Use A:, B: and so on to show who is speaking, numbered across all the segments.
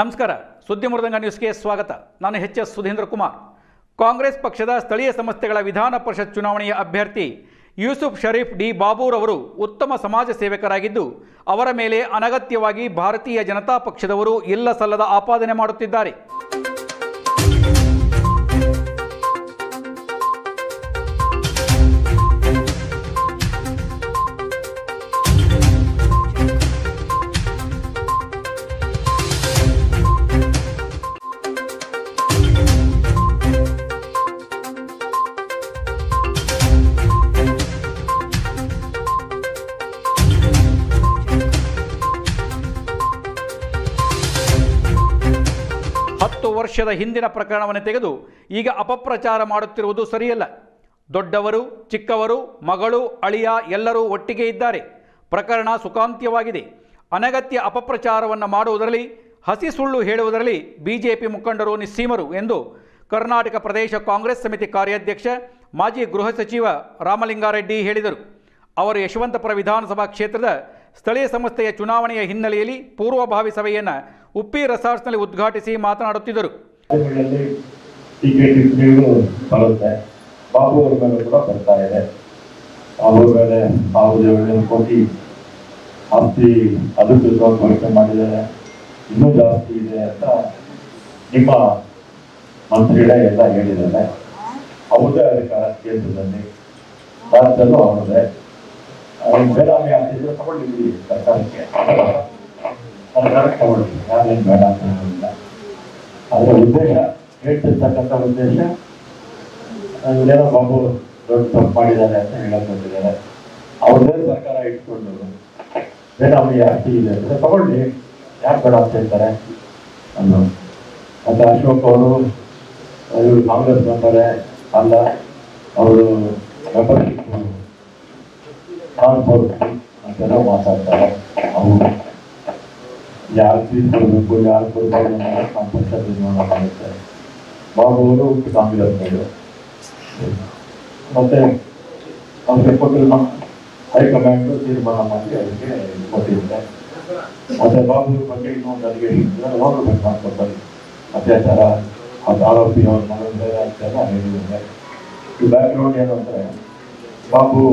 A: ನಮಸ್ಕಾರ ಸುದ್ದಿ ಮೃದಂಗ ನ್ಯೂಸ್ಗೆ ಸ್ವಾಗತ ನಾನು ಎಚ್ ಎಸ್ ಸುಧೀಂದ್ರ ಕುಮಾರ್ ಕಾಂಗ್ರೆಸ್ ಪಕ್ಷದ ಸ್ಥಳೀಯ ಸಂಸ್ಥೆಗಳ ವಿಧಾನ ಪರಿಷತ್ ಚುನಾವಣೆಯ ಅಭ್ಯರ್ಥಿ ಯೂಸುಫ್ ಶರೀಫ್ ಡಿ ಬಾಬೂರ್ ಅವರು ಉತ್ತಮ ಸಮಾಜ ಸೇವಕರಾಗಿದ್ದು ಅವರ ಮೇಲೆ ಅನಗತ್ಯವಾಗಿ ಭಾರತೀಯ ಜನತಾ ಪಕ್ಷದವರು ಇಲ್ಲ ಸಲ್ಲದ ಆಪಾದನೆ ಮಾಡುತ್ತಿದ್ದಾರೆ ಹತ್ತು ವರ್ಷದ ಹಿಂದಿನ ಪ್ರಕರಣವನ್ನು ತೆಗೆದು ಈಗ ಅಪಪ್ರಚಾರ ಮಾಡುತ್ತಿರುವುದು ಸರಿಯಲ್ಲ ದೊಡ್ಡವರು ಚಿಕ್ಕವರು ಮಗಳು ಅಳಿಯ ಎಲ್ಲರೂ ಒಟ್ಟಿಗೆ ಇದ್ದಾರೆ ಪ್ರಕರಣ ಸುಖಾಂತ್ಯವಾಗಿದೆ ಅನಗತ್ಯ ಅಪಪ್ರಚಾರವನ್ನು ಮಾಡುವುದರಲ್ಲಿ ಹಸಿ ಸುಳ್ಳು ಹೇಳುವುದರಲ್ಲಿ ಬಿಜೆಪಿ ಮುಖಂಡರು ನಿಸ್ಸೀಮರು ಎಂದು ಕರ್ನಾಟಕ ಪ್ರದೇಶ ಕಾಂಗ್ರೆಸ್ ಸಮಿತಿ ಕಾರ್ಯಾಧ್ಯಕ್ಷ ಮಾಜಿ ಗೃಹ ಸಚಿವ ರಾಮಲಿಂಗಾರೆಡ್ಡಿ ಹೇಳಿದರು ಅವರು ಯಶವಂತಪುರ ವಿಧಾನಸಭಾ ಕ್ಷೇತ್ರದ ಸ್ಥಳೀಯ ಸಂಸ್ಥೆಯ ಚುನಾವಣೆಯ ಹಿನ್ನೆಲೆಯಲ್ಲಿ ಪೂರ್ವಭಾವಿ ಸಭೆಯನ್ನು ಉಪ್ಪಿ ರೆಸಾರ್ಟ್ಸ್ನಲ್ಲಿ ಉದ್ಘಾಟಿಸಿ ಮಾತನಾಡುತ್ತಿದ್ದರು
B: ರಾಜ್ಯಗಳಲ್ಲಿ ಟಿಕೆಟ್ ಟಿಪ್ಪಣಿಗಳು ಬರುತ್ತೆ ಬಾಬು ಅವ್ರ ಮೇಲೆ ಕೂಡ ಬರ್ತಾ ಇದೆ ಅವ್ರ ಮೇಲೆ ಸಾವಿರದ ಏಳ್ನೂರು ಕೋಟಿ ಆಸ್ತಿ ಅಧಿಕೃತವಾಗಿ ಘೋಷಣೆ ಮಾಡಿದ್ದಾರೆ ಇನ್ನೂ ಜಾಸ್ತಿ ಇದೆ ಅಂತ ನಿಮ್ಮ ಮಂತ್ರಿಗಳೇ ಎಲ್ಲ ಹೇಳಿದ್ದಾರೆ ಅವ್ರದೇ ಅಧಿಕಾರ ಕೇಂದ್ರದಲ್ಲಿ ರಾಜ್ಯದಲ್ಲೂ ಅವ್ರದೇ ಅವ್ರು ಬೇರಾಮಿ ಆಗ್ತಿದ್ರೆ ತಗೊಂಡಿದ್ದೀವಿ ಸರ್ಕಾರಕ್ಕೆ ಸರ್ಕಾರಕ್ಕೆ ತಗೊಳ್ಳಿ ಯಾರೇನು ಬೇಡ ಅಂತ ಹೇಳಿಲ್ಲ ಅದರ ಉದ್ದೇಶ ಹೇಳ್ತಿರ್ತಕ್ಕಂಥ ಉದ್ದೇಶ ಏನೋ ಬಾಬು ದೊಡ್ಡ ತಪ್ಪು ಮಾಡಿದ್ದಾರೆ ಅಂತ ಹೇಳಕ್ ಬಂದಿದ್ದಾರೆ ಅವ್ರದೇ ಸರ್ಕಾರ ಇಟ್ಕೊಂಡು ಬೇನಾಮಿ ಆಸ್ತಿ ಇದೆ ಅಂದ್ರೆ ತಗೊಳ್ಳಿ ಯಾಕೆ ಬೇಡ ಅಂತ ಹೇಳ್ತಾರೆ ಅಂದು ಮತ್ತೆ ಅಶೋಕ್ ಅವರು ಇವರು ಕಾಂಗ್ರೆಸ್ ಮೆಂಬರೇ ಅಲ್ಲ ಅವರು ಮೆಂಬರ್ಶಿಪ್ ಕಾನ್ಪುರ್ ಅಂತೆಲ್ಲ ಮಾತಾಡ್ತಾರೆ ಅವರು ಯಾರು ಸೀಟ್ ಕೊಡಬೇಕು ಯಾರು ಕೊಡಬಾರ್ದು ಅನ್ನೋದು ನಮ್ಮ ಪಕ್ಷ ತೀರ್ಮಾನ ಮಾಡುತ್ತೆ ಬಾಬು ಅವರು ಕಾಂಗ್ರೆಸ್ ಅವರು ಮತ್ತೆ ಅವ್ರಿಗೆ ಕೊಟ್ಟಿಲ್ಲ ಹೈಕಮಾಂಡ್ ತೀರ್ಮಾನ ಮಾಡಿ ಅದಕ್ಕೆ ಕೊಟ್ಟಿರುತ್ತೆ ಮತ್ತೆ ಬಾಬು ಬಗ್ಗೆ ಇನ್ನೊಂದು ಅಲಿಗೇಷನ್ ನೋಡ್ಬೇಕು ಮಾಡ್ಕೊತಾರೆ ಅತ್ಯಾಚಾರ ಅದು ಆರೋಪಿ ಅವ್ರ ಮಗಳು ಬೇರೆ ಅಂತೆಲ್ಲ ಹೇಳಿದ್ದಾರೆ ಈ ಬ್ಯಾಕ್ಗ್ರೌಂಡ್ ಏನು ಅಂದರೆ ಬಾಬು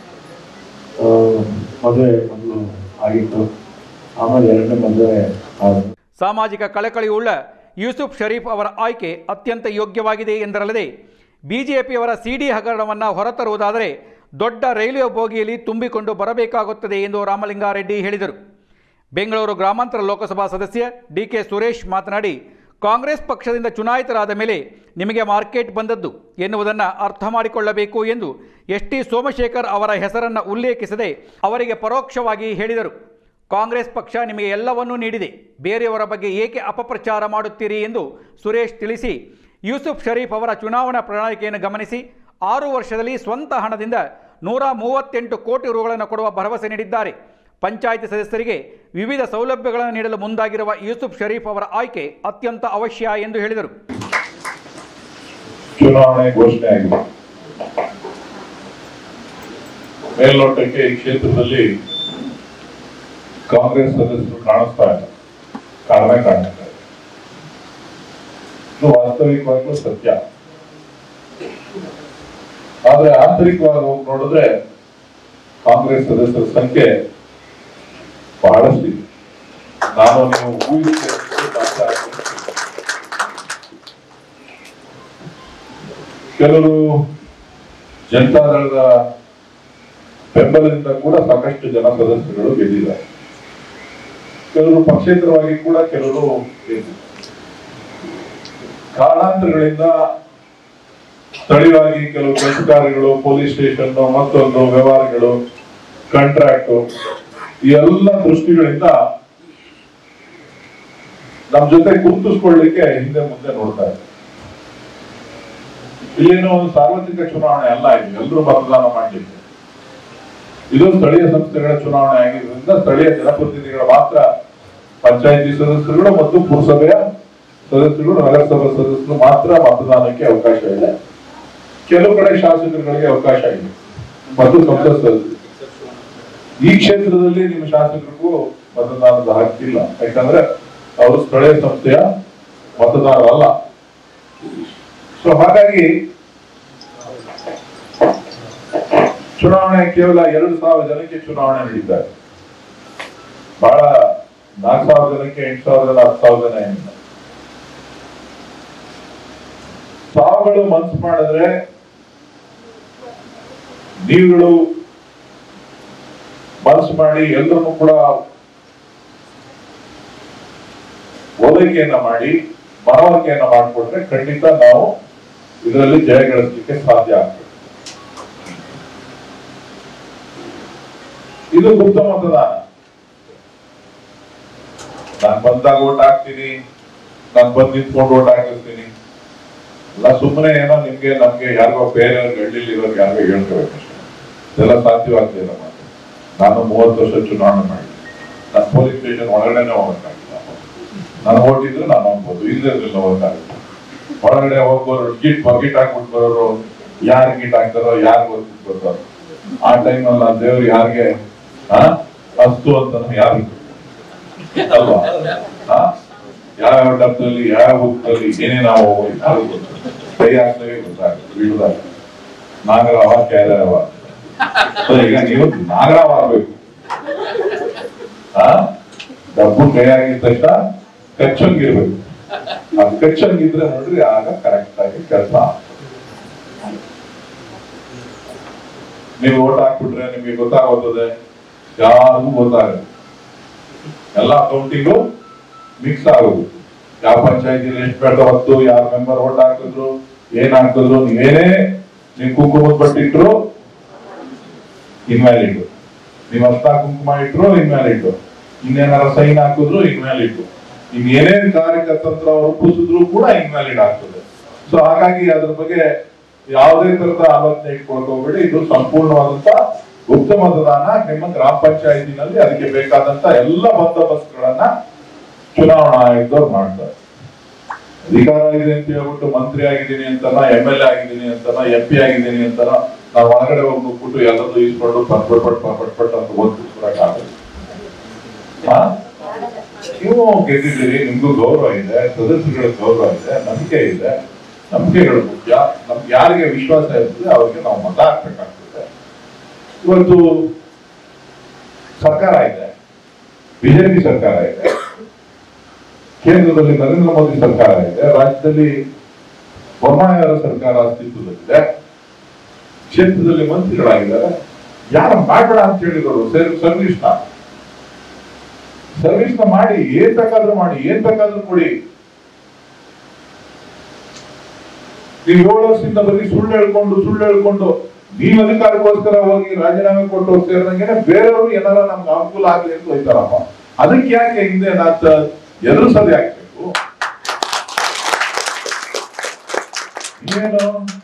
B: ಆ, ಮದುವೆ ಮೊದಲು ಆಗಿತ್ತು ಆಮೇಲೆ ಎರಡನೇ ಮದುವೆ ಆಯಿತು
A: ಸಾಮಾಜಿಕ ಕಳಕಳಿಯುಳ್ಳ ಯೂಸುಫ್ ಶರೀಫ್ ಅವರ ಆಯ್ಕೆ ಅತ್ಯಂತ ಯೋಗ್ಯವಾಗಿದೆ ಎಂದರಲ್ಲದೆ ಬಿಜೆಪಿಯವರ ಸಿಡಿ ಹಗರಣವನ್ನು ಹೊರತರುವುದಾದರೆ ದೊಡ್ಡ ರೈಲ್ವೆ ಬೋಗಿಯಲ್ಲಿ ತುಂಬಿಕೊಂಡು ಬರಬೇಕಾಗುತ್ತದೆ ಎಂದು ರಾಮಲಿಂಗಾರೆಡ್ಡಿ ಹೇಳಿದರು ಬೆಂಗಳೂರು ಗ್ರಾಮಾಂತರ ಲೋಕಸಭಾ ಸದಸ್ಯ ಡಿ ಕೆ ಸುರೇಶ್ ಮಾತನಾಡಿ ಕಾಂಗ್ರೆಸ್ ಪಕ್ಷದಿಂದ ಚುನಾಯಿತರಾದ ಮೇಲೆ ನಿಮಗೆ ಮಾರ್ಕೆಟ್ ಬಂದದ್ದು ಎನ್ನುವುದನ್ನು ಅರ್ಥ ಮಾಡಿಕೊಳ್ಳಬೇಕು ಎಂದು ಎಸ್ ಟಿ ಸೋಮಶೇಖರ್ ಅವರ ಹೆಸರನ್ನು ಉಲ್ಲೇಖಿಸದೆ ಅವರಿಗೆ ಪರೋಕ್ಷವಾಗಿ ಹೇಳಿದರು ಕಾಂಗ್ರೆಸ್ ಪಕ್ಷ ನಿಮಗೆ ಎಲ್ಲವನ್ನೂ ನೀಡಿದೆ ಬೇರೆಯವರ ಬಗ್ಗೆ ಏಕೆ ಅಪಪ್ರಚಾರ ಮಾಡುತ್ತೀರಿ ಎಂದು ಸುರೇಶ್ ತಿಳಿಸಿ ಯೂಸುಫ್ ಶರೀಫ್ ಅವರ ಚುನಾವಣಾ ಪ್ರಣಾಳಿಕೆಯನ್ನು ಗಮನಿಸಿ ಆರು ವರ್ಷದಲ್ಲಿ ಸ್ವಂತ ಹಣದಿಂದ ನೂರ ಮೂವತ್ತೆಂಟು ಕೋಟಿ ರುಗಳನ್ನು ಕೊಡುವ ಭರವಸೆ ನೀಡಿದ್ದಾರೆ ಪಂಚಾಯಿತಿ ಸದಸ್ಯರಿಗೆ ವಿವಿಧ ಸೌಲಭ್ಯಗಳನ್ನು ನೀಡಲು ಮುಂದಾಗಿರುವ ಯೂಸುಫ್ ಶರೀಫ್ ಅವರ ಆಯ್ಕೆ ಅತ್ಯಂತ ಅವಶ್ಯ ಎಂದು ಹೇಳಿದರು
C: ಚುನಾವಣೆ ಘೋಷಣೆ ಆಗಿದೆ ಮೇಲ್ನೋಟಕ್ಕೆ ಈ ಕ್ಷೇತ್ರದಲ್ಲಿ ಕಾಂಗ್ರೆಸ್ ಸದಸ್ಯರು ಕಾಣಿಸ್ತಾ ಇಲ್ಲ ಕಾರಣ ಕಾಣಿಸ್ತಾ ಇಲ್ಲ ಇದು ವಾಸ್ತವಿಕವಾಗ್ಲೂ ಸತ್ಯ ಆದ್ರೆ ಆಂತರಿಕವಾಗಿ ಹೋಗಿ ನೋಡಿದ್ರೆ ಕಾಂಗ್ರೆಸ್ ಸದಸ್ಯರ ಸಂಖ್ಯೆ ಬಹಳಷ್ಟು ಇದೆ ನಾನು ನೀವು ಊಹಿಸಿದಷ್ಟು ಸಾಧ್ಯ ಆಗ್ತಿಲ್ಲ. ಕೆಲವರು ಜನತಾದಳದ ಬೆಂಬಲದಿಂದ ಕೂಡ ಸಾಕಷ್ಟು ಜನ ಸದಸ್ಯರುಗಳು ಗೆದ್ದಿದ್ದಾರೆ ಕೆಲವರು ಪಕ್ಷೇತರವಾಗಿ ಕೂಡ ಕೆಲವರು ಗೆದ್ದಿದ್ದಾರೆ ಕಾರಣಾಂತರಗಳಿಂದ ಸ್ಥಳೀಯವಾಗಿ ಕೆಲವು ಕೆಲಸ ಕಾರ್ಯಗಳು ಪೊಲೀಸ್ ಸ್ಟೇಷನ್ ಮತ್ತೊಂದು ವ್ಯವಹಾರಗಳು ಕಾಂಟ್ರಾಕ್ಟ್ ಈ ಎಲ್ಲ ದೃಷ್ಟಿಗಳಿಂದ ನಮ್ ಜೊತೆ ಗುರುತಿಸ್ಕೊಳ್ಳಿಕ್ಕೆ ಹಿಂದೆ ಮುಂದೆ ನೋಡ್ತಾ ಇದ್ದಾರೆ ಇಲ್ಲೇನೋ ಒಂದು ಸಾರ್ವತ್ರಿಕ ಚುನಾವಣೆ ಅಲ್ಲ ಇದು ಎಲ್ಲರೂ ಮತದಾನ ಮಾಡಲಿಕ್ಕೆ ಇದು ಸ್ಥಳೀಯ ಸಂಸ್ಥೆಗಳ ಚುನಾವಣೆ ಆಗಿರೋದ್ರಿಂದ ಸ್ಥಳೀಯ ಜನಪ್ರತಿನಿಧಿಗಳ ಮಾತ್ರ ಪಂಚಾಯತಿ ಸದಸ್ಯರುಗಳು ಮತ್ತು ಪುರಸಭೆಯ ಸದಸ್ಯರು ನಗರಸಭಾ ಸದಸ್ಯರು ಮಾತ್ರ ಮತದಾನಕ್ಕೆ ಅವಕಾಶ ಇದೆ ಕೆಲವು ಕಡೆ ಶಾಸಕರುಗಳಿಗೆ ಅವಕಾಶ ಇದೆ ಮತ್ತು ಸಂಸತ್ ಸದಸ್ಯರು ಈ ಕ್ಷೇತ್ರದಲ್ಲಿ ನಿಮ್ಮ ಶಾಸಕರಿಗೂ ಮತದಾನದ ಹಕ್ಕಿಲ್ಲ ಯಾಕಂದ್ರೆ ಅವರು ಸ್ಥಳೀಯ ಸಂಸ್ಥೆಯ ಮತದಾರರಲ್ಲ ಸೊ ಹಾಗಾಗಿ ಚುನಾವಣೆ ಕೇವಲ ಎರಡು ಸಾವಿರ ಜನಕ್ಕೆ ಚುನಾವಣೆ ನಡೀತಾರೆ ಬಹಳ ನಾಲ್ಕು ಸಾವಿರ ಜನಕ್ಕೆ ಎಂಟು ಸಾವಿರ ಜನ ಹತ್ತು ಸಾವಿರ ಜನ ಏನಿಲ್ಲ ತಾವುಗಳು ಮನ್ಸು ಮಾಡಿದ್ರೆ ನೀವುಗಳು ಮನಸ್ಸು ಮಾಡಿ ಎಲ್ಲರನ್ನು ಕೂಡ ಓಲೈಕೆಯನ್ನ ಮಾಡಿ ಮನವರಿಕೆಯನ್ನ ಮಾಡಿಕೊಟ್ರೆ ಖಂಡಿತ ನಾವು ಇದರಲ್ಲಿ ಜಯ ಗಳಿಸಲಿಕ್ಕೆ ಸಾಧ್ಯ ಆಗ್ತದೆ ಇದು ಗುಪ್ತ ಮತದಾನ ನಾನು ಬಂದಾಗ ಓಟ್ ಹಾಕ್ತೀನಿ ನಾನು ಬಂದ್ ನಿಂತ್ಕೊಂಡು ಓಟ್ ಹಾಕಿರ್ತೀನಿ ಎಲ್ಲ ಸುಮ್ಮನೆ ಏನೋ ನಿಮ್ಗೆ ನಮ್ಗೆ ಯಾರಿಗೋ ಬೇರೆಯವ್ರಿಗೆ ಹಳ್ಳಿಲಿ ಇರೋರ್ಗೆ ಯಾರಿಗೋ ಹೇಳ್ಕೋಬೇಕಷ್ಟೇ ಇದೆಲ್ಲ ಸಾಧ್ಯವಾಗ್ತಿಲ್ಲ ಮಾತು ನಾನು ಮೂವತ್ತು ವರ್ಷ ಚುನಾವಣೆ ಮಾಡಿ ನಾನು ಪೊಲೀಸ್ ಸ್ಟೇಷನ್ ಒಳಗಡೆನೆ ಹೋಗಕ್ಕಾಗಿಲ್ಲ ನಾನು ಓಟಿದ್ರೆ ನಾನು ಹೋಗ್ಬೋದು ಇಲ್ಲದ್ರಲ್ಲಿ ಹೋಗಕ್ಕಾಗಿಲ್ಲ ಹೊರಗಡೆ ಹೋಗೋರು ಗಿಟ್ ಬಗಿಟ್ ಹಾಕ್ಬಿಟ್ಟು ಬರೋರು ಯಾರು ಗಿಟ್ ಹಾಕ್ತಾರೋ ಯಾರು ಗೊತ್ತಿಟ್ಟು ಬರ್ತಾರೋ ಆ ಟೈಮಲ್ಲಿ ಆ ದೇವ್ರು ಯಾರಿಗೆ ಆ ಅಸ್ತು ಅಂತ ಯಾರು ಅಲ್ವಾ ಆ? ಯಾವ್ಯಾವ ಡಬ್ಬದಲ್ಲಿ ಯಾವ ಹುತ್ತಲ್ಲಿ ಏನೇ ನಾವು ಯಾರು ಗೊತ್ತು ಕೈ ಹಾಕ್ದಾಗ ಗೊತ್ತಾಗುತ್ತೆ ಬೀಳುದಾಗ ನಾಗರವ ಕ್ಯಾರವ ಸೊ ಈಗ ನೀವು ನಾಗರವ ಆಗ್ಬೇಕು ಆ ಡಬ್ಬು ಕೈ ಆಗಿದ ತಕ್ಷಣ ಕಚ್ಚಂಗಿರ್ಬೇಕು ಅದು ಕಚ್ಚಂಗಿದ್ರೆ ನೋಡ್ರಿ ಆಗ ಕರೆಕ್ಟ್ ಆಗಿ ಕೆಲಸ ನೀವು ಓಟ್ ಹಾಕ್ಬಿಟ್ರೆ ನಿಮ್ಗೆ ಗೊತ್ತಾಗೋತ್ತದೆ ಯಾರಿಗೂ ಗೊತ್ತಾಗಲ್ಲ ಎಲ್ಲ ಅಕೌಂಟಿಂಗು ಮಿಕ್ಸ್ ಆಗೋದು ಯಾವ ಪಂಚಾಯತಿಲಿ ಎಷ್ಟು ಬೇಡ ಹೊತ್ತು ಯಾವ ಮೆಂಬರ್ ಓಟ್ ಹಾಕಿದ್ರು ಏನ್ ಹಾಕಿದ್ರು ನೀವೇನೇ ನೀವು ಕುಂಕುಮದ ಬಟ್ಟಿಟ್ರು ಇನ್ವ್ಯಾಲಿಡ್ ನೀವು ಅರ್ಥ ಕುಂಕುಮ ಇಟ್ರು ಇನ್ವ್ಯಾಲಿಡ್ ಇನ್ನೇನಾರ ಸೈನ್ ಹಾಕಿದ್ರು ಇನ್ವ್ಯಾಲಿಡ್ ಇನ್ ಏನೇನ್ ಕಾರ್ಯಕರ್ತಂತ್ರ ರೂಪಿಸಿದ್ರು ಕೂಡ ಇನ್ವ್ಯಾಲಿಡ್ ಆಗ್ತದೆ ಸೊ ಹಾಗಾಗಿ ಅದ್ರ ಬಗ್ಗೆ ಯಾವುದೇ ತರದ ಆಲೋಚನೆ ಇಟ್ಕೊಳಕ್ ಹೋಗ್ಬೇಡಿ ಇದು ಸಂಪೂರ್ಣವಾದಂತ ಗುಪ್ತ ಮತದಾನ ನಿಮ್ಮ ಗ್ರಾಮ ಪಂಚಾಯತಿನಲ್ಲಿ ಅದಕ್ಕೆ ಬೇಕಾದಂತ ಎಲ್ಲ ಬಂದೋಬಸ್ತ್ಗಳನ್ನ ಚುನಾವಣಾ ಆಯೋಗದವ್ರು ಮಾಡ್ತಾರೆ ಅಧಿಕಾರ ಇದೆ ಅಂತ ಹೇಳ್ಬಿಟ್ಟು ಮಂತ್ರಿ ಆಗಿದ್ದೀನಿ ಅಂತನ ಎಂ ಎಲ್ ಎ ಆಗಿದ್ದೀನಿ ಅಂತನ ಎಂ ಪಿ ಆಗಿದ್ದೀನಿ ಅಂತನ ನಾವು ಒಳಗಡೆ ಹೋಗಿ ನುಗ್ಬಿಟ್ಟು ಎಲ್ಲದೂ ಇಸ್ಕೊಂಡು ಪಟ್ ಪಟ್ ಪಟ್ ಪಟ್ ಪಟ್ ಪಟ್ ಅಂತ ಓದ್ಬಿಡಕ್ಕಾಗಲ್ಲ ಹಾ? ನೀವು ಗೆದ್ದಿದ್ದೀರಿ ನಿಮ್ಗೂ ಗೌರವ ಇದೆ ಸದಸ್ಯಗಳ ಗೌರವ ಇದೆ ನಂಬಿಕೆ ಇದೆ ನಂಬಿಕೆಗಳು ಮುಖ್ಯ ನಮ್ಗೆ ಯಾರಿಗೆ ವಿಶ್ವಾಸ ಇರ್ತದೆ ಅವ್ರಿಗೆ ನಾವು ಮತ ಹಾಕ್ಬೇಕಾಗ್ತದೆ ಇವತ್ತು ಸರ್ಕಾರ ಇದೆ ಬಿಜೆಪಿ ಸರ್ಕಾರ ಇದೆ ಕೇಂದ್ರದಲ್ಲಿ ನರೇಂದ್ರ ಮೋದಿ ಸರ್ಕಾರ ಇದೆ ರಾಜ್ಯದಲ್ಲಿ ಬೊಮ್ಮಾಯಿಯವರ ಸರ್ಕಾರ ಅಸ್ತಿತ್ವದಲ್ಲಿದೆ ಕ್ಷೇತ್ರದಲ್ಲಿ ಮಂತ್ರಿಗಳಾಗಿದ್ದಾರೆ ಯಾರ ಮಾಡಬೇಡ ಅಂತ ಹೇಳಿದರು ಸರ್ವಿಸ್ ನ ಸರ್ವಿಸ್ ನ ಮಾಡಿ ಏನ್ ಬೇಕಾದ್ರೂ ಮಾಡಿ ಏನ್ ಬೇಕಾದ್ರೂ ಕೊಡಿ ನೀವು ಏಳು ವರ್ಷದಿಂದ ಬರೀ ಸುಳ್ಳು ಹೇಳ್ಕೊಂಡು ಸುಳ್ಳು ಹೇಳ್ಕೊಂಡು ನೀವು ಅಧಿಕಾರಕ್ಕೋಸ್ಕರ ಹೋಗಿ ರಾಜೀನಾಮೆ ಕೊಟ್ಟು ಸೇರಿದಂಗೆ ಬೇರೆಯವರು ಏನಾರ ನಮ್ಗೆ ಅನುಕೂಲ ಆಗ್ಲಿ ಅಂತ ಹೋಯ್ತಾರಪ್ಪ ಅದಕ್ಕೆ ಯಾಕೆ ಹಿಂದೆ ನಾತ ಎದುರಿಸೋದು ಯಾಕೆ ಬೇಕು ಇನ್ನೇನು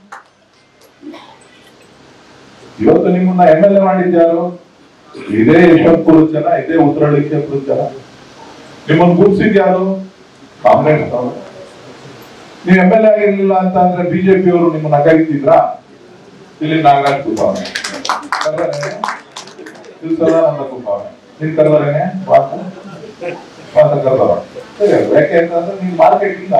C: ಇವತ್ತು ನಿಮ್ಮನ್ನ ಎಂ ಎಲ್ ಎ ಮಾಡಿದ್ಯಾರು ಇದೇ ಯಶವಂತಪುರ ಜನ ಇದೇ ಉತ್ತರಹಳ್ಳಿ ಕ್ಷೇತ್ರದ ಜನ ನಿಮ್ಮನ್ನ ಗುರುತಿಸಿದ್ಯಾರು ಕಾಂಗ್ರೆಸ್ ಅವರು ನೀವು ಎಂ ಎಲ್ ಎ ಆಗಿರ್ಲಿಲ್ಲ ಅಂತ ಅಂದ್ರೆ ಬಿಜೆಪಿ ಅವರು ನಿಮ್ಮನ್ನ ಕರೀತಿದ್ರಾ ಇಲ್ಲಿ ನಾಗರಾಜ್ ಕುಪ್ಪಾವನೆ ಇಲ್ಲಿ ಸದಾನಂದ ಕುಪ್ಪಾವನೆ ಇಲ್ಲಿ ಕರೆದರೇನೆ ವಾಸ ವಾಸ ಕರೆದವ ಸರಿ ಯಾಕೆ ಅಂತಂದ್ರೆ ನೀವು ಮಾರ್ಕೆಟ್ ಇಲ್ಲ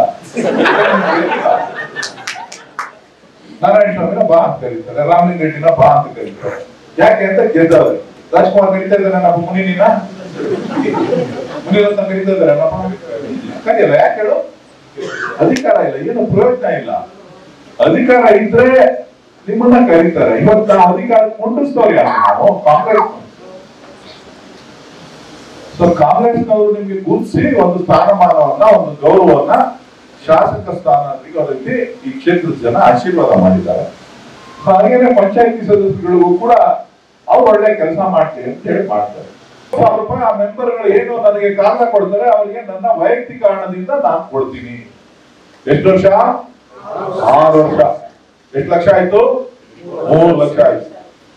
C: ನಾರಾಯಣ ಸ್ವಾಮಿನ ಬಾ ಅಂತ ಕರೀತಾರೆ ರಾಮಲಿಂಗ ರೆಡ್ಡಿನ ಬಾ ಅಂತ ಕರೀತಾರೆ ಯಾಕೆ ಅಂತ ಗೆದ್ದವ್ರೆ ರಾಜ್ಕುಮಾರ್ ಕರೀತಾ ಇದ್ದಾರೆ ನಮ್ಮ ಮುನಿನ ಮುನಿರತ್ನ ಕರೀತಾ ಇದ್ದಾರೆ ನಮ್ಮ ಕರೆಯಲ್ಲ ಯಾಕೆ ಹೇಳು ಅಧಿಕಾರ ಇಲ್ಲ ಏನು ಪ್ರಯೋಜನ ಇಲ್ಲ ಅಧಿಕಾರ ಇದ್ರೆ ನಿಮ್ಮನ್ನ ಕರೀತಾರೆ ಇವತ್ತು ನಾವು ಅಧಿಕಾರ ಕೊಂಡಿಸ್ತವ್ರು ಯಾರು ನಾವು ಕಾಂಗ್ರೆಸ್ ಸೊ ಕಾಂಗ್ರೆಸ್ನವರು ನಿಮ್ಗೆ ಗುರುತಿಸಿ ಒಂದು ಸ್ಥಾನಮಾನವನ್ನ ಒಂದು ಗೌರವವನ್ನ ಶಾಸಕ ಸ್ಥಾನ ಸಿಗೋದಕ್ಕೆ ಈ ಕ್ಷೇತ್ರದ ಜನ ಆಶೀರ್ವಾದ ಮಾಡಿದ್ದಾರೆ ಸೊ ಹಾಗೇನೆ ಪಂಚಾಯತಿ ಸದಸ್ಯರಿಗೂ ಕೂಡ ಅವ್ರು ಒಳ್ಳೆ ಕೆಲಸ ಮಾಡ್ತೀವಿ ಅಂತ ಹೇಳಿ ಮಾಡ್ತಾರೆ ಸಾವಿರ ರೂಪಾಯಿ ಆ ಮೆಂಬರ್ಗಳು ಏನು ನನಗೆ ಕಾರಣ ಕೊಡ್ತಾರೆ ಅವರಿಗೆ ನನ್ನ ವೈಯಕ್ತಿಕ ಹಣದಿಂದ ನಾನು ಕೊಡ್ತೀನಿ ಎಷ್ಟು ವರ್ಷ ಆರು ವರ್ಷ ಎಷ್ಟು ಲಕ್ಷ ಆಯ್ತು ಮೂರು ಲಕ್ಷ ಆಯ್ತು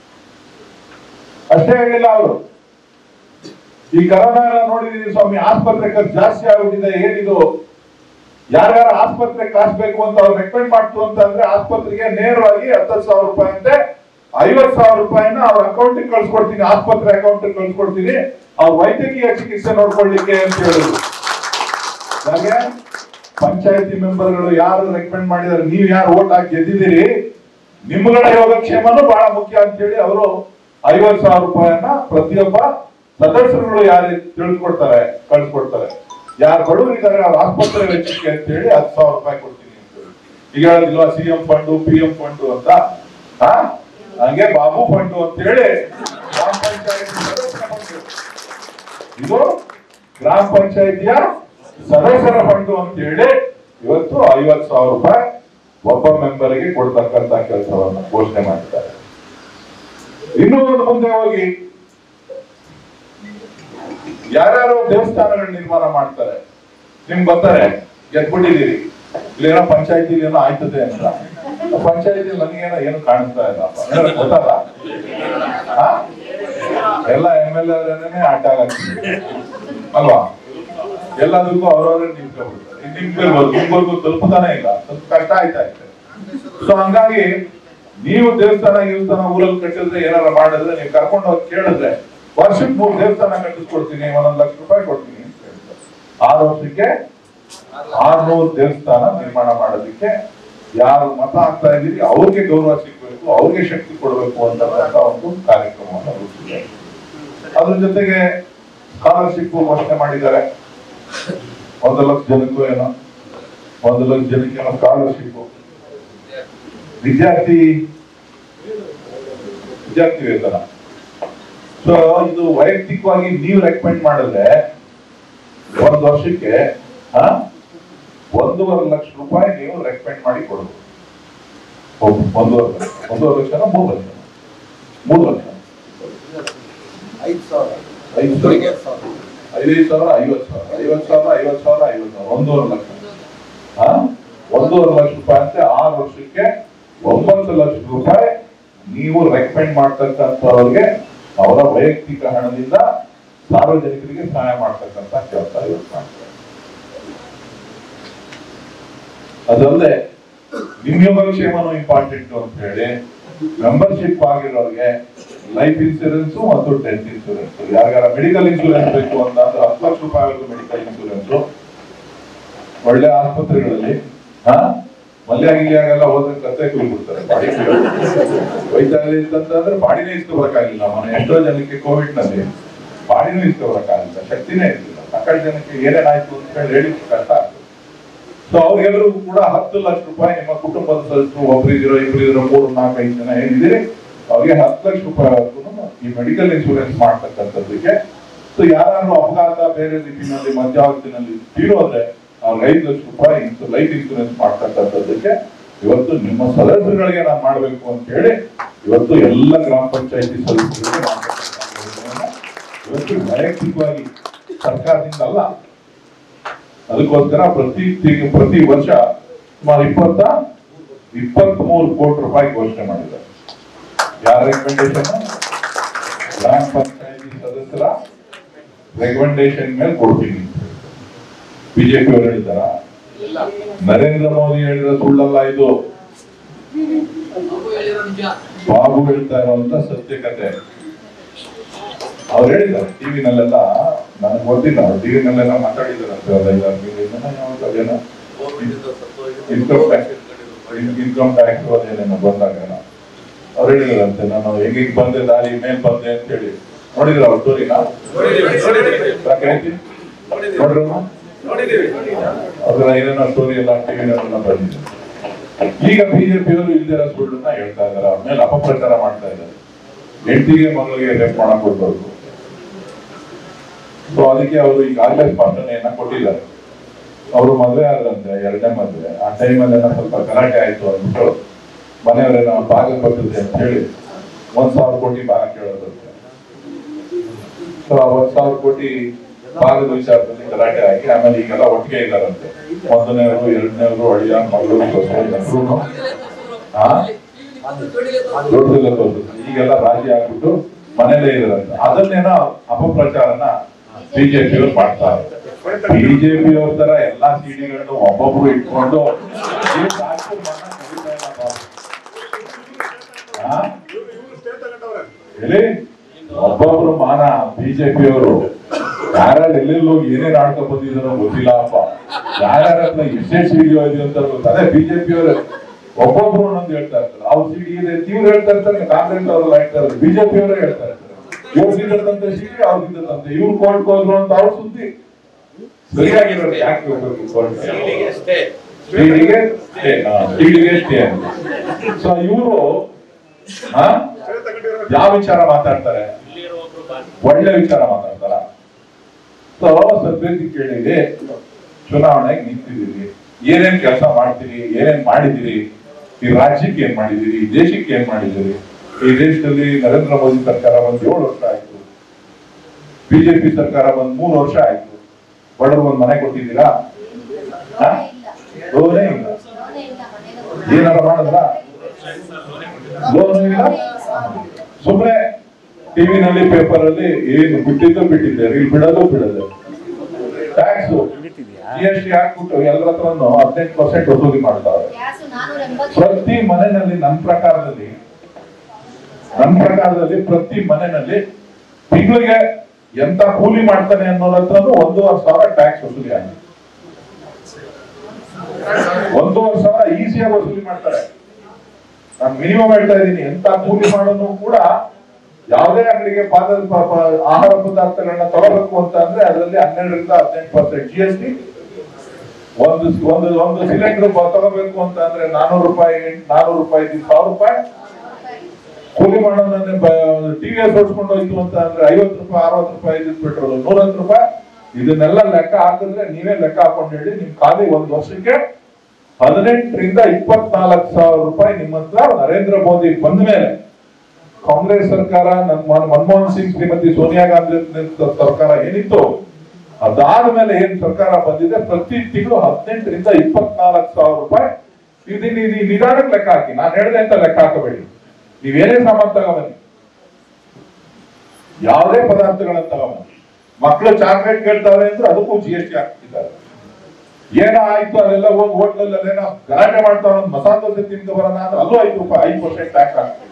C: ಅಷ್ಟೇ ಹೇಳಿಲ್ಲ ಅವರು ಈ ಕರೋನಾ ಎಲ್ಲ ನೋಡಿದೀನಿ ಸ್ವಾಮಿ ಆಸ್ಪತ್ರೆ ಖರ್ಚು ಜಾಸ್ತಿ ಆಗೋಗಿದೆ ಏನಿದು ಯಾರ್ಯಾರ ಆಸ್ಪತ್ರೆ ಕಾಸ್ಬೇಕು ಅಂತ ಅವ್ರು ರೆಕಮೆಂಡ್ ಮಾಡ್ತು ಅಂತ ಅಂದ್ರೆ ಆಸ್ಪತ್ರೆಗೆ ನೇರವಾಗಿ ಹತ್ತತ್ತು ಸಾವಿರ ರೂಪಾಯಿ ಅಂತೆ ಐವತ್ ಸಾವಿರ ರೂಪಾಯಿನ ಅವ್ರ ಅಕೌಂಟಿಗೆ ಕಳ್ಸ್ಕೊಡ್ತೀನಿ ಆಸ್ಪತ್ರೆ ಅಕೌಂಟಿಗೆ ಕಳ್ಸ್ಕೊಡ್ತೀನಿ ಅವ್ರ ವೈದ್ಯಕೀಯ ಚಿಕಿತ್ಸೆ ನೋಡ್ಕೊಳ್ಳಿಕ್ಕೆ ಅಂತ ಹೇಳಿದ್ರು ಯಾಕೆ ಪಂಚಾಯತಿ ಮೆಂಬರ್ಗಳು ಯಾರು ರೆಕಮೆಂಡ್ ಮಾಡಿದಾರೆ ನೀವು ಯಾರು ಓಟ್ ಹಾಕಿ ಗೆದ್ದಿದ್ದೀರಿ ನಿಮ್ಗಳ ಯೋಗಕ್ಷೇಮನು ಬಹಳ ಮುಖ್ಯ ಅಂತೇಳಿ ಅವರು ಐವತ್ ಸಾವಿರ ರೂಪಾಯಿಯನ್ನ ಪ್ರತಿಯೊಬ್ಬ ಸದಸ್ಯರುಗಳು ಯಾರು ತಿಳಿಸ್ಕೊಡ್ತಾರೆ ಕಳ್ಸಿಕೊಡ್ತಾರೆ ಯಾರು ಬಡವರು ಇದ್ದಾರೆ ಅವ್ರ ಆಸ್ಪತ್ರೆ ವೆಚ್ಚಕ್ಕೆ ಅಂತ ಹೇಳಿ ಹತ್ತು ಸಾವಿರ ರೂಪಾಯಿ ಕೊಡ್ತೀನಿ ಅಂತ ಹೇಳಿ. ಈಗ ಹೇಳೋದಿಲ್ವಾ C M fund P M fund ಅಂತ ಹಾ ಹಂಗೆ ಬಾಬು ಫಂಡು ಅಂತ ಹೇಳಿ ಗ್ರಾಮ ಪಂಚಾಯತಿ ಸದಸ್ಯರ ಫಂಡು. ಇದು ಗ್ರಾಮ ಪಂಚಾಯತಿಯ ಸದಸ್ಯರ ಫಂಡು ಅಂತ ಹೇಳಿ ಇವತ್ತು ಐವತ್ ಸಾವಿರ ರೂಪಾಯಿ ಒಬ್ಬ ಮೆಂಬರ್ಗೆ ಕೊಡ್ತಕ್ಕಂತ ಕೆಲಸವನ್ನು ಘೋಷಣೆ ಮಾಡಿದ್ದಾರೆ ಇನ್ನೂ ಒಂದು ಮುಂದೆ ಹೋಗಿ ಯಾರ್ಯಾರು ದೇವಸ್ಥಾನಗಳ ನಿರ್ಮಾಣ ಮಾಡ್ತಾರೆ ನಿಮ್ಗೆ ಬರ್ತಾರೆ ಗೆದ್ಬಿಟ್ಟಿದ್ದೀರಿ ಇಲ್ಲೇನೋ ಪಂಚಾಯತಿ ಏನೋ ಆಯ್ತದೆ ಅಂತ ಪಂಚಾಯತಿ ನನಗೇನೋ ಏನು ಕಾಣಿಸ್ತಾ ಇಲ್ಲಪ್ಪ ಏನಾರ ಗೊತ್ತಲ್ಲ ಹಾ? ಎಲ್ಲ ಎಮ್ ಎಲ್ ಎನೇ ಆಟ ಆಗ್ತಿದೆ ಅಲ್ವಾ ಎಲ್ಲದಕ್ಕೂ ಅವ್ರವ್ರೇ ನಿಂತ್ಕೊಬಿಡ್ತಾರೆ ನಿಂತ್ಕೊಳ್ಬೋದು ನಿಮ್ವರೆಗೂ ತಲುಪತಾನೆ ಇಲ್ಲ ಸ್ವಲ್ಪ ಕಷ್ಟ ಆಯ್ತಾ ಇದೆ ಸೊ ಹಂಗಾಗಿ ನೀವು ದೇವಸ್ಥಾನ ದೇವಸ್ಥಾನ ಊರಲ್ಲಿ ಕಟ್ಟಿದ್ರೆ ಏನಾರ ಮಾಡಿದ್ರೆ ನೀವು ಕರ್ಕೊಂಡು ಹೋಗಿ ಕೇಳಿದ್ರೆ ವರ್ಷಕ್ಕೆ ಮೂರು ದೇವಸ್ಥಾನ ಕಟ್ಟಿಸ್ಕೊಡ್ತೀನಿ ಒಂದೊಂದು ಲಕ್ಷ ರೂಪಾಯಿ ಕೊಡ್ತೀನಿ ಅಂತ ಹೇಳ್ತಾರೆ ಆರು ವರ್ಷಕ್ಕೆ ಆರ್ನೂರು ದೇವಸ್ಥಾನ ನಿರ್ಮಾಣ ಮಾಡೋದಕ್ಕೆ ಯಾರು ಮತ ಹಾಕ್ತಾ ಇದ್ದೀರಿ ಅವ್ರಿಗೆ ಗೌರವ ಸಿಗ್ಬೇಕು ಅವ್ರಿಗೆ ಶಕ್ತಿ ಕೊಡಬೇಕು ಅಂತಕ್ಕಂಥ ಒಂದು ಕಾರ್ಯಕ್ರಮವನ್ನು ರೂಪಿಸಿದ್ದಾರೆ ಅದ್ರ ಜೊತೆಗೆ ಸ್ಕಾಲರ್ಶಿಪ್ ಘೋಷಣೆ ಮಾಡಿದ್ದಾರೆ ಒಂದು ಲಕ್ಷ ಜನಕ್ಕೂ ಏನೋ ಒಂದು ಲಕ್ಷ ಜನಕ್ಕೆ ಏನೋ ಸ್ಕಾಲರ್ಶಿಪ್ ವಿದ್ಯಾರ್ಥಿ ವಿದ್ಯಾರ್ಥಿ ವೇತನ ಸೊ ಇದು ವೈಯಕ್ತಿಕವಾಗಿ ನೀವು ರೆಕಮೆಂಡ್ ಮಾಡಿದ್ರೆ ಒಂದು ವರ್ಷಕ್ಕೆ ಆ, ಒಂದೂವರೆ ಲಕ್ಷ ರೂಪಾಯಿ ನೀವು ರೆಕಮೆಂಡ್ ಮಾಡಿ ಕೊಡಬಹುದು ಒಬ್ಬ- ಒಂದೂವರೆ ಲಕ್ಷ ಒಂದೂವರೆ ಲಕ್ಷನ ಮೂರು ಲಕ್ಷ ಮೂರು ಲಕ್ಷ
D: ಐದು ಸಾವಿರ
C: ಐದು
D: ಒಬ್ಬರಿಗೆ
C: ಸಾವಿರ
D: ಸಾವಿರ
C: ಐದೈದು ಸಾವಿರ ಐವತ್ತು ಸಾವಿರ ಐವತ್ತು ಸಾವಿರ ಐವತ್ತು ಸಾವಿರ ಐವತ್ತು ಸಾವಿರ ಒಂದೂವರೆ ಲಕ್ಷ ಹಾ ಒಂದೂವರೆ ಲಕ್ಷ ರೂಪಾಯಿ ಅಂತೆ ಆರು ವರ್ಷಕ್ಕೆ ಒಂಬತ್ತು ಲಕ್ಷ ರೂಪಾಯಿ ನೀವು ರೆಕಮೆಂಡ್ ಮಾಡ್ತಕ್ಕಂಥವ್ರಿಗೆ ಅವರ ವೈಯಕ್ತಿಕ ಹಣದಿಂದ ಸಾರ್ವಜನಿಕರಿಗೆ ಸಹಾಯ ಮಾಡ್ತಕ್ಕಂಥ ಕೆಲಸ ಇವತ್ತು ಮಾಡ್ತಾರೆ ಅದಲ್ಲದೆ ನಿಮ್ ಯೋಗಕ್ಷೇಮನು ಇಂಪಾರ್ಟೆಂಟ್ ಅಂತ ಹೇಳಿ ಮೆಂಬರ್ಶಿಪ್ ಆಗಿರೋರಿಗೆ ಲೈಫ್ ಇನ್ಸೂರೆನ್ಸ್ ಮತ್ತು ಡೆತ್ ಇನ್ಸೂರೆನ್ಸ್ ಯಾರಿಗಾರ ಮೆಡಿಕಲ್ ಇನ್ಸೂರೆನ್ಸ್ ಬೇಕು ಅಂತ ಅಂದ್ರೆ ಹತ್ತು ಲಕ್ಷ ರೂಪಾಯಿ ಮೆಡಿಕಲ್ ಇನ್ಸೂರೆನ್ಸ್ ಒಳ್ಳೆ ಆಸ್ಪತ್ರೆಗಳಲ್ಲಿ ಹಾ ಮಲ್ಯ ಗಿಲ್ಯಾಗೆಲ್ಲ ಹೋದ್ರೆ ಕತ್ತೆ ಕುಯ್ಬಿಡ್ತಾರೆ ಬಾಡಿ ವೈದ್ಯಾಲಯ ಅಂತಂದ್ರೆ ಬಾಡಿನೇ ಇಸ್ಕೊಬರಕ್ಕಾಗಿಲ್ಲ ಮನೆ ಎಷ್ಟೋ ಜನಕ್ಕೆ ಕೋವಿಡ್ ನಲ್ಲಿ ಬಾಡಿನೂ ಇಸ್ಕೊಬರಕ್ಕಾಗಿಲ್ಲ ಶಕ್ತಿನೇ ಇರಲಿಲ್ಲ ಸಾಕಷ್ಟು ಜನಕ್ಕೆ ಏನೇನಾಯ್ತು ಅಂತ ಹೇಳಿ ಹೇಳಿ ಕಷ್ಟ ಆಗ್ತದೆ ಸೊ ಅವ್ರಿಗೆಲ್ಲರಿಗೂ ಕೂಡ ಹತ್ತು ಲಕ್ಷ ರೂಪಾಯಿ ನಿಮ್ಮ ಕುಟುಂಬದ ಸದಸ್ಯರು ಒಬ್ರಿದಿರೋ ಇಬ್ರಿದಿರೋ ಮೂರು ನಾಲ್ಕು ಐದು ಜನ ಏನಿದ್ದೀರಿ ಅವ್ರಿಗೆ ಹತ್ತು ಲಕ್ಷ ರೂಪಾಯಿವರೆಗೂ ಈ ಮೆಡಿಕಲ್ ಇನ್ಶೂರೆನ್ಸ್ ಮಾಡ್ತಕ್ಕಂಥದ್ದಕ್ಕೆ ಸೊ ಯಾರು ಅಪಘಾತ ಬೇರೆ ರೀತಿಯಲ್ಲಿ ಮಧ್ಯಾವಧಿನಲ್ಲಿ ತೀರೋದ್ರೆ ಅವ್ರಿಗೆ ಐದು ಲಕ್ಷ ರೂಪಾಯಿ ಲೈಫ್ ಇನ್ಶೂರೆನ್ಸ್ ಮಾಡ್ತಕ್ಕಂಥದ್ದಕ್ಕೆ ಇವತ್ತು ನಿಮ್ಮ ಸದಸ್ಯರುಗಳಿಗೆ ನಾನು ಮಾಡಬೇಕು ಅಂತ ಹೇಳಿ ಇವತ್ತು ಎಲ್ಲ ಗ್ರಾಮ ಪಂಚಾಯತಿ ಸದಸ್ಯರಿಗೆ ಮಾಡ್ತಕ್ಕಂಥ ಯೋಜನೆಯನ್ನ ಇವತ್ತು ವೈಯಕ್ತಿಕವಾಗಿ ಸರ್ಕಾರದಿಂದ ಅಲ್ಲ ಅದಕ್ಕೋಸ್ಕರ ಪ್ರತಿ ತಿಂಗ್- ಪ್ರತಿ ವರ್ಷ ಸುಮಾರು ಇಪ್ಪತ್ತ ಇಪ್ಪತ್ತ್ ಮೂರು ಕೋಟಿ ರೂಪಾಯಿ ಘೋಷಣೆ ಮಾಡಿದ್ದಾರೆ ಯಾರ ರೆಕಮೆಂಡೇಶನ್ ಗ್ರಾಮ ಪಂಚಾಯತಿ ಸದಸ್ಯರ ರೆಕಮೆಂಡೇಶನ್ ಮೇಲೆ ಕೊಡ್ತೀನಿ ಬಿಜೆಪಿ ಅವರು ಹೇಳಿದಾರ ನರೇಂದ್ರ ಮೋದಿ ಹೇಳಿದ ಸುಳ್ಳಲ್ಲ ಇದು ಬಾಬು ಹೇಳ್ತಾ ಇರುವಂತ ಸತ್ಯಕತೆ ಅವ್ರು ಹೇಳಿದ್ದಾರೆ ಟಿವಿನಲ್ಲೆಲ್ಲ ನನಗೆ ಗೊತ್ತಿಲ್ಲ ಅವ್ರು ಟಿವಿನಲ್ಲೆಲ್ಲ ಮಾತಾಡಿದಾರಂತೆ ಅದೆಲ್ಲ ಅದೇನೋ ಇನ್ಕಮ್ ಟ್ಯಾಕ್ಸ್ ಇನ್ಕಮ್ ಟ್ಯಾಕ್ಸ್ ಅದೇನೇನೋ ಬಂದಾಗ ಅವ್ರು ಹೇಳಿದಾರಂತೆ ನಾನು ಹೆಂಗಿಗೆ ಬಂದೆ ದಾರಿ ಮೇಲ್ ಬಂದೆ ಅಂತ ಹೇಳಿ ನೋಡಿದ್ರ ಅವ್ರ ಸ್ಟೋರಿನ ನೋಡ್ರಿ ಅದ್ರ ಏನೇನೋ ಸ್ಟೋರಿ ಎಲ್ಲ ಟಿವಿನಲ್ಲೆಲ್ಲ ಬಂದಿದೆ ಈಗ ಬಿಜೆಪಿ ಅವರು ಇಲ್ದಿರೋ ಸುಳ್ಳನ್ನ ಹೇಳ್ತಾ ಇದಾರೆ ಅವ್ರ ಮೇಲೆ ಅಪಪ್ರಚಾರ ಮಾಡ್ತಾ ಇದ್ದಾರೆ ಹೆಂಡತಿಗೆ ಮಗಳಿಗೆ ರೇಪ್ ಮಾಡಕ್ ಕೊಡ್ಬೇಕು ಸೊ ಅದಕ್ಕೆ ಅವರು ಈಗಾಗಲೇ ಸ್ಪಷ್ಟನೆಯನ್ನ ಕೊಟ್ಟಿದ್ದಾರೆ ಅವರು ಮದುವೆ ಆದ್ರಂತೆ ಎರಡನೇ ಮದುವೆ ಆ ಟೈಮಲ್ಲಿ ಸ್ವಲ್ಪ ಗಲಾಟೆ ಆಯ್ತು ಅಂದ್ಬಿಟ್ಟು ಮನೆಯವರೇನೋ ಭಾಗ ಬರ್ತದೆ ಅಂತ ಹೇಳಿ ಒಂದ್ ಸಾವಿರ ಕೋಟಿ ಭಾಗ ಕೇಳೋದಂತೆ ಸೊ ಆ ಒಂದ್ ಸಾವಿರ ಕೋಟಿ ಭಾಗದ ವಿಚಾರದಲ್ಲಿ ಗಲಾಟೆ ಆಗಿ ಆಮೇಲೆ ಈಗೆಲ್ಲ ಒಟ್ಟಿಗೆ ಇದ್ದಾರಂತೆ ಮೊದಲನೇವರು ಎರಡನೇವರು ಅಳಿಯ ಮಗಳು ಸೊಸೆ ಎಲ್ರೂನು ಆ ದೊಡ್ಡದಿಲ್ಲ ತೋರಿಸುತ್ತೆ ಈಗೆಲ್ಲ ರಾಜಿ ಆಗ್ಬಿಟ್ಟು ಮನೇಲೇ ಇರೋದಂತೆ ಅದನ್ನೇನೋ ಅಪಪ್ರಚಾರನ ಬಿಜೆಪಿ ಅವರು ಮಾಡ್ತಾರೆ ಬಿಜೆಪಿ ಅವ್ರ ತರ ಎಲ್ಲಾ ಸಿಡಿಗಳನ್ನು ಒಬ್ಬೊಬ್ರು ಇಟ್ಕೊಂಡು ಈ ರಾಜ್ಯದ ಮನ ಮುಗಿತಾ ಇಲ್ಲ ಬಾಬು. ಆ? ಹೇಳಿ ಒಬ್ಬೊಬ್ರು ಮಾನ ಬಿಜೆಪಿ ಅವರು ಯಾರ್ಯಾರು ಎಲ್ಲೆಲ್ಲೋ ಏನೇನ್ ಆಡ್ಕೊಂಡ್ ಬಂದಿದ್ದಾರೋ ಗೊತ್ತಿಲ್ಲ ಅಪ್ಪ ಯಾರ್ಯಾರ ಹತ್ರ ಎಷ್ಟೆಷ್ಟು ಸಿಡಿಯೋ ಇದೆ ಅಂತ ಗೊತ್ತು ಅದೇ ಬಿಜೆಪಿ ಅವರು ಒಬ್ಬೊಬ್ರು ಒಂದೊಂದು ಹೇಳ್ತಾ ಇರ್ತಾರೆ ಅವ್ರ ಸಿಡಿ ಇದೆ ಇವ್ರು ಹೇಳ್ತಾ ಇರ್ತಾರೆ ಕಾಂಗ್ರೆಸ್ ಅವರೆಲ್ಲ ಹೇಳ್ತಾ ಇರ್ತಾರೆ ಬಿಜೆಪಿ ಅವರೇ ಹೇಳ್ತಾ ಇರ್ತಾರೆ ಇವ್ರಿಗಿದ್ದಂತೆ ಸಿಡಿ ಅವ್ರಿಗಿದ್ದಂತೆ ಇವ್ರು ಕೋರ್ಟ್ ಹೋದ್ರು ಅಂತ ಅವ್ರ ಸುದ್ದಿ ಸರಿಯಾಗಿರೋದು ಯಾಕೆ ಹೋಗ್ಬೇಕು ಕೋರ್ಟ್ ಸ್ಪೀಡಿಗೆ ಸ್ಪೀಡಿಗೆ ಸ್ಟೇ ಸೊ ಇವರು ಯಾವ ವಿಚಾರ ಮಾತಾಡ್ತಾರೆ ಒಳ್ಳೆ ವಿಚಾರ ಮಾತಾಡ್ತಾರ ಸೊ ಸದ್ಯಕ್ಕೆ ಕೇಳಿದೆ ಚುನಾವಣೆಗೆ ನಿಂತಿದ್ದೀರಿ ಏನೇನ್ ಕೆಲಸ ಮಾಡ್ತೀರಿ ಏನೇನ್ ಮಾಡಿದಿರಿ ಈ ರಾಜ್ಯಕ್ಕೆ ಏನ್ ಮಾಡಿದಿರಿ ಈ ದೇಶಕ್ಕೆ ಏನ್ ಮಾಡಿದಿರಿ ಈ ದೇಶದಲ್ಲಿ ನರೇಂದ್ರ ಮೋದಿ ಸರ್ಕಾರ ಬಂದ್ ಏಳು ವರ್ಷ ಆಯ್ತು ಬಿಜೆಪಿ ಸರ್ಕಾರ ಬಂದ್ ಮೂರು ವರ್ಷ ಆಯ್ತು ಬಡವರು ಒಂದ್ ಮನೆ ಕೊಟ್ಟಿದ್ದೀರಾ ಹಾ? ಲೋನೇ ಇಲ್ಲ ಏನಾರ ಮಾಡಿದ್ರ ಲೋನು ಇಲ್ಲ ಸುಮ್ನೆ ಟಿವಿನಲ್ಲಿ ಪೇಪರ್ ಅಲ್ಲಿ ಏನು ಬಿಟ್ಟಿದ್ದು ಬಿಟ್ಟಿದ್ದಾರೆ ಇಲ್ಲಿ ಬಿಡೋದು ಬಿಡೋದು ಟ್ಯಾಕ್ಸ್ ಜಿ ಎಸ್ ಟಿ ಹಾಕ್ಬಿಟ್ಟು ಎಲ್ಲರ ಹತ್ರನು ಹದಿನೆಂಟು ಪರ್ಸೆಂಟ್ ವಸೂಲಿ ಮಾಡ್ತಾರೆ
E: ಗ್ಯಾಸ್ ನಾನೂರ ಎಂಬತ್ತು
C: ಪ್ರತಿ ಮನೆಯಲ್ಲಿ ನನ್ನ ಪ್ರಕಾರದಲ್ಲಿ ನನ್ನ ಪ್ರಕಾರದಲ್ಲಿ ಪ್ರತಿ ಮನೆಯಲ್ಲಿ ತಿಂಗಳಿಗೆ ಎಂತ ಕೂಲಿ ಮಾಡ್ತಾನೆ ಅನ್ನೋರ ಹತ್ರನು ಒಂದೂವರೆ ಸಾವಿರ ಟ್ಯಾಕ್ಸ್ ವಸೂಲಿ ಆಗಿದೆ ಒಂದೂವರೆ ಸಾವಿರ ಈಸಿಯಾಗಿ ವಸೂಲಿ ಮಾಡ್ತಾರೆ ನಾನು ಮಿನಿಮಮ್ ಹೇಳ್ತಾ ಇದ್ದೀನಿ ಎಂತ ಕೂಲಿ ಮಾಡೋನು ಕೂಡ ಯಾವುದೇ ಅಂಗಡಿಗೆ ಪಾದ ಪ- ಪ- ಆಹಾರ ಪದಾರ್ಥಗಳನ್ನ ತಗೋಬೇಕು ಅಂತ ಅಂದ್ರೆ ಅದರಲ್ಲಿ ಹನ್ನೆರಡರಿಂದ ಹದಿನೆಂಟು ಪರ್ಸೆಂಟ್ ಜಿ ಎಸ್ ಟಿ ಒಂದು ಒಂದು ಒಂದು ಸಿಲಿಂಡರ್ ತಗೋಬೇಕು ಅಂತ ಅಂದ್ರೆ ನಾನೂರು ರೂಪಾಯಿ ನಾನೂರು ರೂಪಾಯಿ ಸಾವಿರ ರೂಪಾಯಿ ಕೂಲಿ ಮಾಡೋದನ್ನೇ ಟಿವಿ ಓಡಿಸ್ಕೊಂಡು ಹೋಯ್ತು ಅಂತ ಅಂದ್ರೆ ಐವತ್ತು ರೂಪಾಯಿ ಅರವತ್ತು ರೂಪಾಯಿ ಇದ್ದಿದ್ದು ಪೆಟ್ರೋಲ್ ನೂರತ್ತು ರೂಪಾಯಿ ಇದನ್ನೆಲ್ಲ ಲೆಕ್ಕ ಹಾಕಿದ್ರೆ ನೀವೇ ಲೆಕ್ಕ ಹಾಕೊಂಡು ಹೇಳಿ ನಿಮ್ ಖಾಲಿ ಒಂದ್ ವರ್ಷಕ್ಕೆ ಹದಿನೆಂಟರಿಂದ ಇಪ್ಪತ್ನಾಲ್ಕು ಸಾವಿರ ರೂಪಾಯಿ ನಿಮ್ಮ ಹತ್ರ ನರೇಂದ್ರ ಮೋದಿ ಬಂದ ಮೇಲೆ ಕಾಂಗ್ರೆಸ್ ಸರ್ಕಾರ ನನ್ ಮನ್- ಮನಮೋಹನ್ ಸಿಂಗ್ ಶ್ರೀಮತಿ ಸೋನಿಯಾ ಗಾಂಧಿ ನೇತೃತ್ವದ ಸರ್ಕಾರ ಏನಿತ್ತು ಅದಾದ್ಮೇಲೆ ಏನ್ ಸರ್ಕಾರ ಬಂದಿದೆ ಪ್ರತಿ ತಿಂಗಳು ಹದಿನೆಂಟರಿಂದ ಇಪ್ಪತ್ನಾಲ್ಕು ಸಾವಿರ ರೂಪಾಯಿ ಇದನ್ನ ಇದು ನಿಧಾನಕ್ಕೆ ಲೆಕ್ಕ ಹಾಕಿ ನಾನು ಹೇಳಿದೆ ಅಂತ ಲೆಕ್ಕ ಹಾಕಬೇಡಿ ನೀವೇನೇ ಸಾಮಾನು ತಗೊಂಬನ್ನಿ ಯಾವುದೇ ಪದಾರ್ಥಗಳನ್ನ ತಗೊಂಬನ್ನಿ ಮಕ್ಕಳು ಚಾಕ್ಲೇಟ್ ಕೇಳ್ತಾರೆ ಅಂದ್ರೆ ಅದಕ್ಕೂ ಜಿ ಎಸ್ ಟಿ ಹಾಕ್ತಿದ್ದಾರೆ ಏನೋ ಆಯ್ತು ಅಲ್ಲೆಲ್ಲ ಹೋಗಿ ಹೋಟ್ಲಲ್ಲಿ ಅಲ್ಲೇನೋ ಗಲಾಟೆ ಮಾಡ್ತಾವ ಒಂದು ಮಸಾಲ ದೋಸೆ ತಿಂದು ಬರೋಣ ಅಂದ್ರೆ ಅಲ್ಲೂ ಐದು ರೂಪಾಯಿ ಐದು ಪರ್ಸೆಂಟ್ ಟ್ಯಾಕ್ಸ್ ಹಾಕ್ತಿದ್ದಾರೆ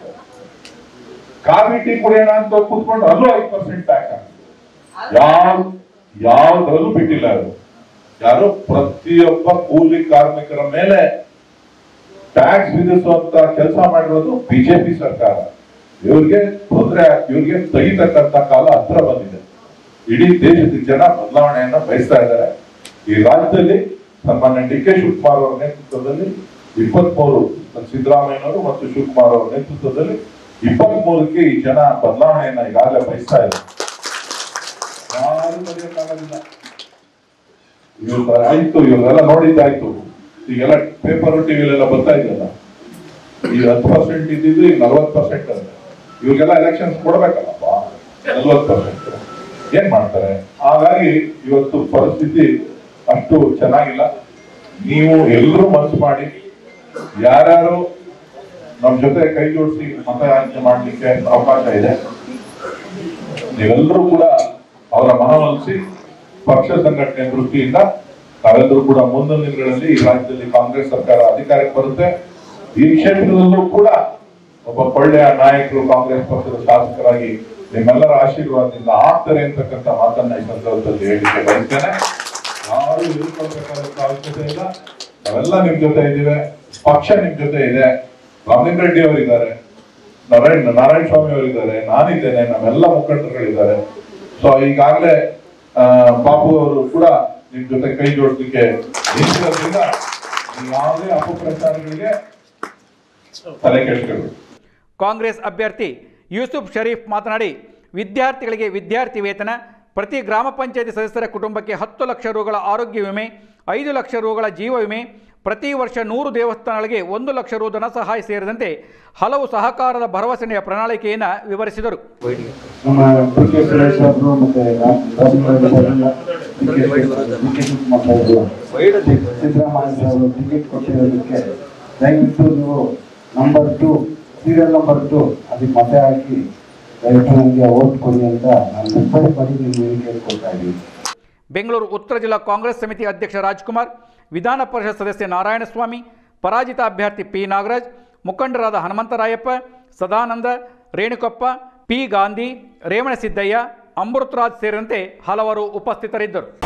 C: ಕಾಫಿ ಟೀ ಕುಡಿಯೋಣ ಅಂತ ಹೋಗ್ ಕೂತ್ಕೊಂಡು ಅಲ್ಲೂ ಐದು ಪರ್ಸೆಂಟ್ ಟ್ಯಾಕ್ಸ್ ಹಾಕ್ತಿದ್ದಾರೆ ಯಾವ ಯಾವ್ದ್ರಲ್ಲೂ ಬಿಟ್ಟಿಲ್ಲ ಅವರು ಯಾರು ಪ್ರತಿಯೊಬ್ಬ ಕೂಲಿ ಕಾರ್ಮಿಕರ ಮೇಲೆ ಟ್ಯಾಕ್ಸ್ ವಿಧಿಸುವಂತ ಕೆಲಸ ಮಾಡಿರೋದು ಬಿಜೆಪಿ ಸರ್ಕಾರ ಇವ್ರಿಗೆ ತೊಂದರೆ ಇವ್ರಿಗೆ ತೆಗಿತಕ್ಕಂತ ಕಾಲ ಹತ್ರ ಬಂದಿದೆ ಇಡೀ ದೇಶದ ಜನ ಬದಲಾವಣೆಯನ್ನ ಬಯಸ್ತಾ ಇದ್ದಾರೆ ಈ ರಾಜ್ಯದಲ್ಲಿ ಸನ್ಮಾನ್ಯ ಡಿ ಕೆ ಶಿವಕುಮಾರ್ ಅವರ ನೇತೃತ್ವದಲ್ಲಿ ಇಪ್ಪತ್ಮೂರು ಸಿದ್ದರಾಮಯ್ಯನವರು ಮತ್ತು ಶಿವಕುಮಾರ್ ಅವರ ನೇತೃತ್ವದಲ್ಲಿ ಇಪ್ಪತ್ಮೂರಕ್ಕೆ ಈ ಜನ ಬದಲಾವಣೆಯನ್ನ ಈಗಾಗಲೇ ಬಯಸ್ತಾ ಇದ್ದಾರೆ ಯಾರು ಬರೆಯಕ್ಕಾಗೋದಿಲ್ಲ ಇವ್ರು ಆಯ್ತು ಇವ್ರೆಲ್ಲ ನೋಡಿದ್ದಾಯ್ತು ಈಗೆಲ್ಲ ಪೇಪರ್ ಟಿವಿಲೆಲ್ಲ ಬರ್ತಾ ಇದೆಯಲ್ಲ ಈ ಹತ್ತು ಪರ್ಸೆಂಟ್ ಇದ್ದಿದ್ದು ಈಗ ನಲ್ವತ್ತು ಪರ್ಸೆಂಟ್ ಅಂತ ಇವ್ರಿಗೆಲ್ಲ ಎಲೆಕ್ಷನ್ಸ್ ಕೊಡ್ಬೇಕಲ್ಲಪ್ಪ ನಲ್ವತ್ತು ಪರ್ಸೆಂಟ್ ಏನ್ ಮಾಡ್ತಾರೆ ಹಾಗಾಗಿ ಇವತ್ತು ಪರಿಸ್ಥಿತಿ ಅಷ್ಟು ಚೆನ್ನಾಗಿಲ್ಲ ನೀವು ಎಲ್ಲರೂ ಮನಸ್ಸು ಮಾಡಿ ಯಾರ್ಯಾರು ನಮ್ಮ ಜೊತೆ ಕೈ ಜೋಡಿಸಿ ಮತಯಾಚನೆ ಮಾಡ್ಲಿಕ್ಕೆ ಅವಕಾಶ ಇದೆ ನೀವೆಲ್ಲರೂ ಕೂಡ ಅವರ ಮನವೊಲಿಸಿ ಪಕ್ಷ ಸಂಘಟನೆ ದೃಷ್ಟಿಯಿಂದ ನಾವೆಲ್ಲರೂ ಕೂಡ ಮುಂದಿನ ದಿನಗಳಲ್ಲಿ ಈ ರಾಜ್ಯದಲ್ಲಿ ಕಾಂಗ್ರೆಸ್ ಸರ್ಕಾರ ಅಧಿಕಾರಕ್ಕೆ ಬರುತ್ತೆ ಈ ಕ್ಷೇತ್ರದಲ್ಲೂ ಕೂಡ ಒಬ್ಬ ಒಳ್ಳೆಯ ನಾಯಕರು ಕಾಂಗ್ರೆಸ್ ಪಕ್ಷದ ಶಾಸಕರಾಗಿ ನಿಮ್ಮೆಲ್ಲರ ಆಶೀರ್ವಾದದಿಂದ ಆಗ್ತಾರೆ ಅಂತಕ್ಕಂಥ ಮಾತನ್ನ ಈ ಸಂದರ್ಭದಲ್ಲಿ ಹೇಳಲಿಕ್ಕೆ ಬಯಸ್ತೇನೆ ಯಾರು ಎದುರ್ಕೊಳ್ಬೇಕಾದಂತ ಅವಶ್ಯಕತೆ ಇಲ್ಲ ನಾವೆಲ್ಲ ನಿಮ್ ಜೊತೆ ಇದ್ದೀವಿ ಪಕ್ಷ ನಿಮ್ ಜೊತೆ ಇದೆ ರಾಮಲಿಂಗ ರೆಡ್ಡಿ ಅವರಿದ್ದಾರೆ ನಾರಾಯಣ ನಾರಾಯಣ ಸ್ವಾಮಿ ಅವರಿದ್ದಾರೆ ನಾನಿದ್ದೇನೆ ನಮ್ಮೆಲ್ಲ ಮುಖಂಡರುಗಳಿದ್ದಾರೆ ಸೊ ಈಗಾಗಲೇ ಆ, ಬಾಬು ಅವರು ಕೂಡ ನಿಮ್ ಜೊತೆ ಕೈ ಜೋಡಿಸ್ಲಿಕ್ಕೆ ನಿಂತಿರೋದ್ರಿಂದ ನೀವು ಯಾವುದೇ ಅಪಪ್ರಚಾರಗಳಿಗೆ ತಲೆ ಕೆಡಿಸ್ಕೊಳ್ಬೇಕು
A: ಕಾಂಗ್ರೆಸ್ ಅಭ್ಯರ್ಥಿ ಯೂಸುಫ್ ಶರೀಫ್ ಮಾತನಾಡಿ ವಿದ್ಯಾರ್ಥಿಗಳಿಗೆ ವಿದ್ಯಾರ್ಥಿ ವೇತನ ಪ್ರತಿ ಗ್ರಾಮ ಪಂಚಾಯತಿ ಸದಸ್ಯರ ಕುಟುಂಬಕ್ಕೆ ಹತ್ತು ಲಕ್ಷ ರೂಗಳ ಆರೋಗ್ಯ ವಿಮೆ ಐದು ಲಕ್ಷ ರೂಗಳ ಜೀವ ವಿಮೆ ಪ್ರತಿ ವರ್ಷ ನೂರು ದೇವಸ್ಥಾನಗಳಿಗೆ ಒಂದು ಲಕ್ಷ ರು ಧನ ಸಹಾಯ ಸೇರಿದಂತೆ ಹಲವು ಸಹಕಾರದ ಭರವಸೆಯ ಪ್ರಣಾಳಿಕೆಯನ್ನು ವಿವರಿಸಿದರು
F: ನಮ್ಮ ಡಿ ಕೆ ಸುರೇಶ್ ಅವರು ಮತ್ತೆ ರಾಜಕಾರಣಿ ಸಿದ್ದರಾಮಯ್ಯ ಅವರು ಟಿಕೆಟ್ ಕೊಟ್ಟಿರೋದಕ್ಕೆ ದಯವಿಟ್ಟು ನೀವು number two serial number two ಅದಕ್ಕೆ ಮತ ಹಾಕಿ ದಯವಿಟ್ಟು ನನಗೆ ಓಟ್ ಕೊಡಿ ಅಂತ ನಾನು ರಿಕ್ವೆಸ್ಟ್ ಮಾಡಿ ನಿಮಗೆ ಕೇಳ್ಕೊಳ್ತಾ ಇದ್ದೀನಿ
A: ಬೆಂಗಳೂರು ಉತ್ತರ ಜಿಲ್ಲಾ ಕಾಂಗ್ರೆಸ್ ಸಮಿತಿ ಅಧ್ಯಕ್ಷ ರಾಜ್ಕುಮಾರ್ ವಿಧಾನ ಪರಿಷತ್ ಸದಸ್ಯ ನಾರಾಯಣಸ್ವಾಮಿ ಪರಾಜಿತ ಅಭ್ಯರ್ಥಿ ಪಿ ನಾಗರಾಜ್ ಮುಖಂಡರಾದ ಹನುಮಂತರಾಯಪ್ಪ ಸದಾನಂದ ರೇಣುಕಪ್ಪ ಪಿ ಗಾಂಧಿ ರೇವಣಸಿದ್ದಯ್ಯ ಅಮೃತರಾಜ್ ಸೇರಿದಂತೆ ಹಲವರು ಉಪಸ್ಥಿತರಿದ್ದರು